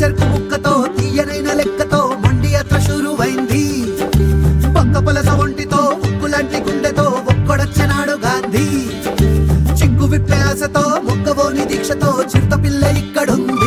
చెరుకు ముక్కతో తీయనైన లెక్కతో మొండి అత్ర షురువైంది పక్క పలస ఒంటితో ఉక్కులాంటి గుండెతో ఒక్కడొచ్చనాడు గాంధీ చిక్కు విప్పే ఆశతో మొక్కవోని దీక్షతో చిరుత పిల్ల ఇక్కడుంది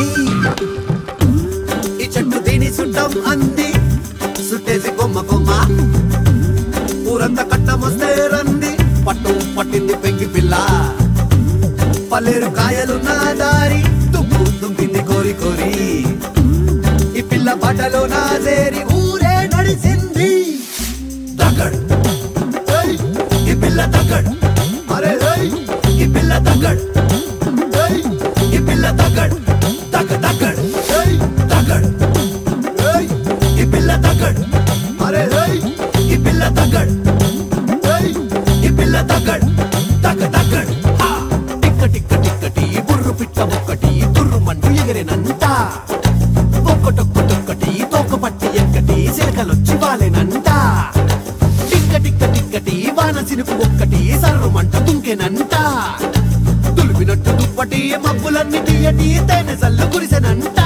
ఈ చెట్టు దీని సుట్టం అంది సుట్టేసి కొమ్మ కొమ్మ ఊరంతా కట్టమొస్తే రంది పట్టు పట్టింది పెంకి పిల్ల పల్లేరు కాయలు నా దారి తుమ్ము తుంపింది కోరి కోరి ఈ పిల్ల బట్టలో నా చేరి ఊరే నడిసింది దగ్గడ్ ఏయ్, ఈ పిల్ల దగ్గడ్ అరే ఏయ్, ఈ పిల్ల దగ్గడ్ ఏయ్, ఈ పిల్ల దగ్గడ్ దగ్గ దగ్గడ్ ఏయ్, దగ్గడ్ ఏయ్, ఈ పిల్ల దగ్గడ్ అరే ఏయ్, ఈ పిల్ల దగ్గడ్ ఏయ్, ఈ పిల్ల దగ్గడ్ దగ్గ దగ్గడ్ హా! టిక్క టిక్క టిక్కటి బుర్రు పిట్ట ఒక్కటి తుర్రు మంటూ ఎగిరినంట ఒక్కటొక్కటొక్కటి తోక పట్టి ఎక్కటి సిరకలొచ్చి వాలేనంట టిక్క టిక్క టిక్కటి వాన సినుకు ఒక్కటి సర్రు మంట తుంకెనంట తులిపినట్టు దుప్పటి మబ్బులన్నీ తీయటి తేనె సల్లు కురిసెనంట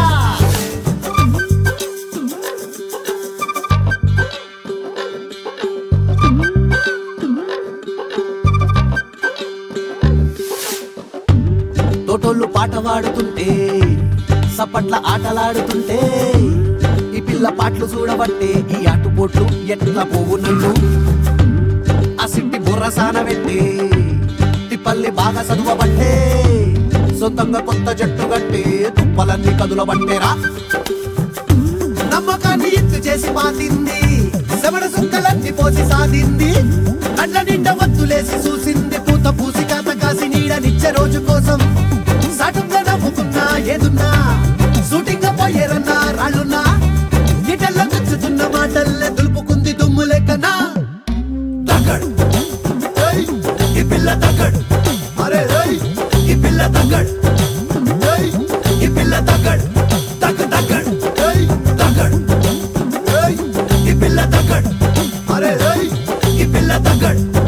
తోటోళ్ళు పాట పాడుతుంటే సప్పట్ల ఆటలాడుతుంటే ఈ పిల్ల పాటలు చూడబట్టే ఈ ఆటుపోట్లు ఎట్లా పోవు నన్ను ఆ సిట్టి బుర్ర సానబెట్టే తిప్పల్ని బాగా చదువబట్టే సొంతంగా కొత్త జట్టు కట్టే తుప్పలన్నీ కదులబట్టేరా నమ్మకాన్ని ఎత్తు చేసి పాతింది శవడ సుక్కలన్నీ పోసి సాధింది కళ్ళ నిండా వత్తులేసి చూసింది పూత పూసి కాత కాసి నీడనిచ్చే రోజు కోసం సాటుగా నవ్వుకున్నా ఏదున్నా షూటింగ్ పోయేరన్నా రాళ్ళున్నా గిటల్లో గుచ్చుతున్న మాటల్లే దులుపుకుంది దుమ్ము లెక్కనా దగ్గడ్ ఏయ్, ఈ పిల్ల దగ్గడ్ అరే ఏయ్, ఈ పిల్ల దగ్గడ్ ఏయ్, ఈ పిల్ల దగ్గడ్ దగ్గ దగ్గడ్ ఏయ్, దగ్గడ్ ఏయ్, ఈ పిల్ల దగ్గడ్ అరే ఏయ్, ఈ పిల్ల దగ్గడ్